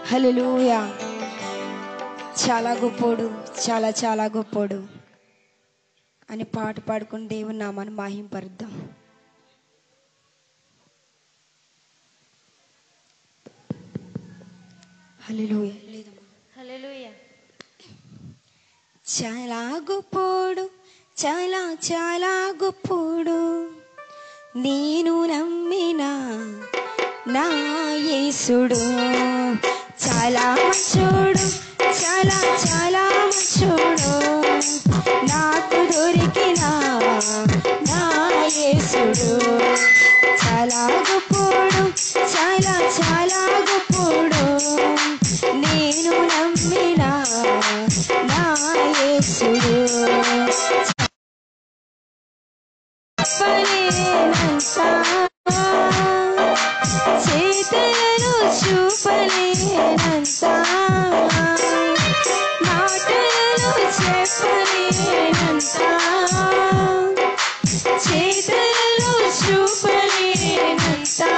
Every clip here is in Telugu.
హల్లెలూయా చాలా గొప్పోడు చాలా చాలా గొప్పోడు అని పాట పాడుకుని దేవుని నామాన్ని మాహింపరుద్దాం హల్లెలూయా లేదమ్మా హల్లెలూయా చాలా గొప్పోడు చాలా చాలా గొప్పోడు నేను నమ్మిన నా యేసుడు చాలా మంచోడు చాలా చాలా మంచోడు నాకు దొరికిన నా యేసుడు చాలా గొప్పోడు చాలా చాలా గొప్పోడు నేను నమ్మిన నా యేసుడు చెప్పలేనంత చేతులను చూపలేనంత మాటలను చెప్పలేనంత చేతులను చూపలేనంత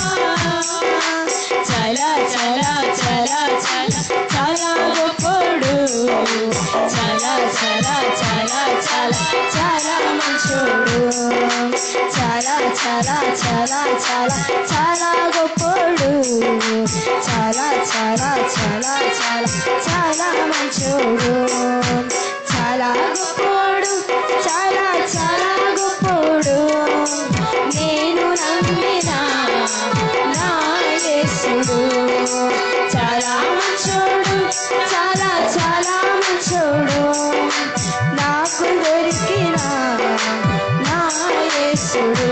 చాలా చాలా చాలా చాలా చాలా గొప్పడు చాలా చాలా చాలా చాలా చాలా మంచోడు చాలా చాలా చాలా చాలా చాలా గొప్పడు చాలా చాలా చాలా చాలా చాలా మంచోడు చాలా గొప్పోడు చాలా చాలా గొప్పోడు నేను నమ్మిన నా యేసుడు చాలా మంచోడు చాలా చాలా మంచోడు నాకు దొరికిన నా యేసుడు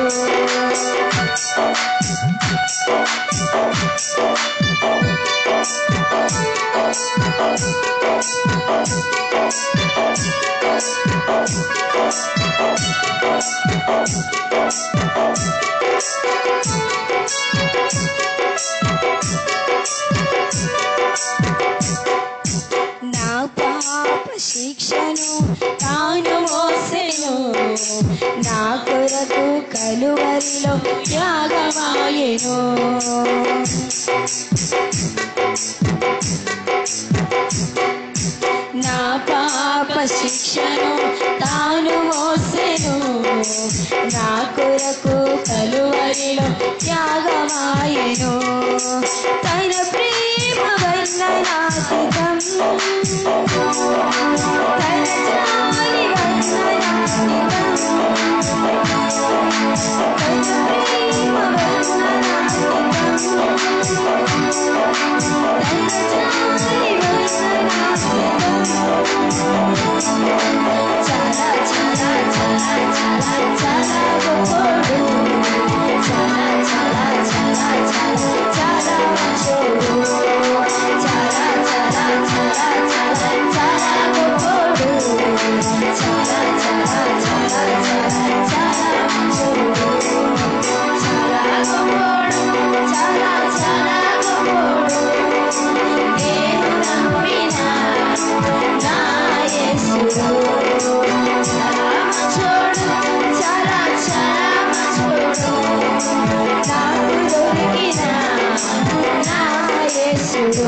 నా పాప శిక్షను తాను మోసెను నా కొరకు కలువరిలో త్యాగమాయెను నా పాప శిక్షను తాను మోసెను నా కొరకు కలువరిలో త్యాగమాయెను తన ప్రేమ వర్ణనాతీతం తన జాలి వర్ణనాతీతం తన ప్రేమ వర్ణనాతీతం తన జాలి వర్ణనాతీతం చాలా చాలా చాలా చాలా చాలా గొప్పడు చాలా చాలా చాలా చాలా చాలా మంచోడు చాలా చాలా చాలా చాలా చాలా గొప్పడు చాలా చాలా చాలా చాలా చాలా మంచోడు చాలా గొప్పడు చాలా చాలా గొప్పడు నేను నమ్మిన నా యేసుడు చాలా మంచోడు చాలా చాలా మంచోడు నాకు దొరికిన నా యేసుడు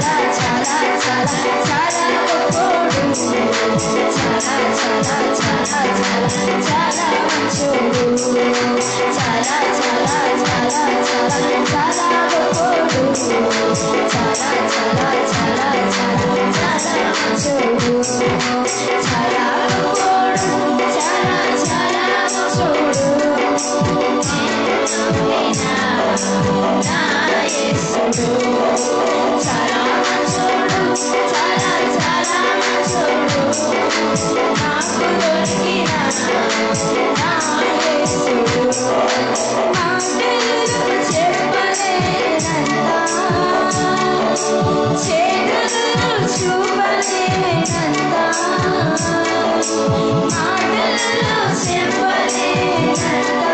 చాలా చాలా చాలా చాలా గొప్పోడు చాలా చాలా చాలా చాలా చాలా మంచోడు చాలా చాలా చాలా చాలా చాలా గొప్పోడు చాలా చాలా చాలా చాలా చాలా మంచోడు చాలా గొప్పోడు చాలా చాలా మంచోడు నా యేసుడు చాలా మంచోడు చాలా చాలా మంచోడు నాకు దొరికిన నా యేసుడు మాటలు చెప్పలేనంత చేతులు చూపలేనంత మాటలు చెప్పలేనంత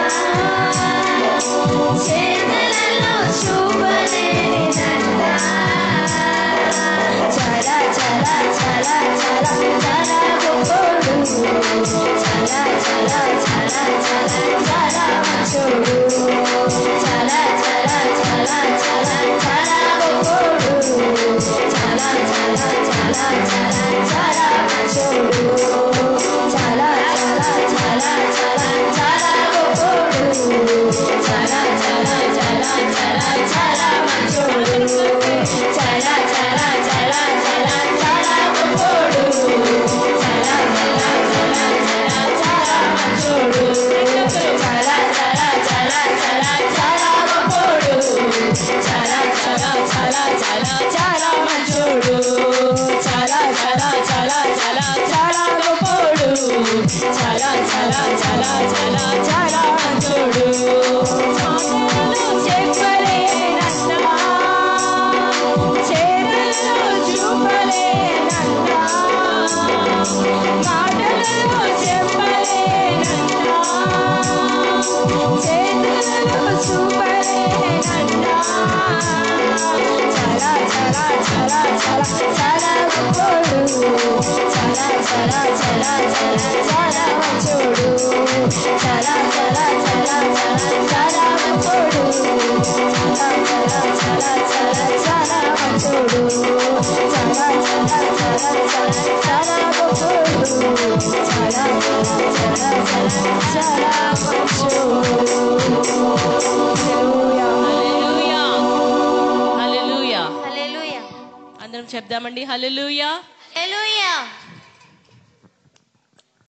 చేతులలో చూపలేనంత చాలా చాలా చాలా చాలా చాలా గొప్పోడు చాలా చాలా చాలా చాలా చాలా మంచోడు చాలా చాలా చాలా చాలా చాలా గొప్పోడు చాలా చాలా చాలా చాలా చాలా మంచోడు చాలా చాలా చాలా చాలా చాలా గొప్పోడు చాలా చాలా చాలా చాలా చాలా మంచోడు చాలా చాలా చాలా చాలా చాలా గొప్పోడు చాలా చాలా చాలా చాలా చాలా మంచోడు చాలా చాలా చాలా చాలా చాలా గొప్పోడు చాలా చాలా చాలా చాలా చాలా మంచోడు చాలా చాలా చాలా చాలా చాలా గొప్పోడు చాలా చాలా చాలా చాలా చాలా మంచోడు మాటలు చెప్పలేనంత చేతులు చూపలేనంత మాటలు చెప్పలేనంత చేతులు చూపలేనంత చాలా చాలా చాలా చాలా చాలా గొప్పోడు చాలా చాలా చాలా చాలా చాలా మంచోడు చాలా చాలా చాలా చాలా చాలా గొప్పోడు చాలా చాలా చాలా చాలా చాలా మంచోడు చాలా చాలా చాలా చాలా చాలా గొప్పోడు చాలా చాలా చాలా చాలా చాలా మంచోడు హల్లెలూయా హల్లెలూయా హల్లెలూయా అందరం చెప్దామండి హల్లెలూయా హల్లెలూయా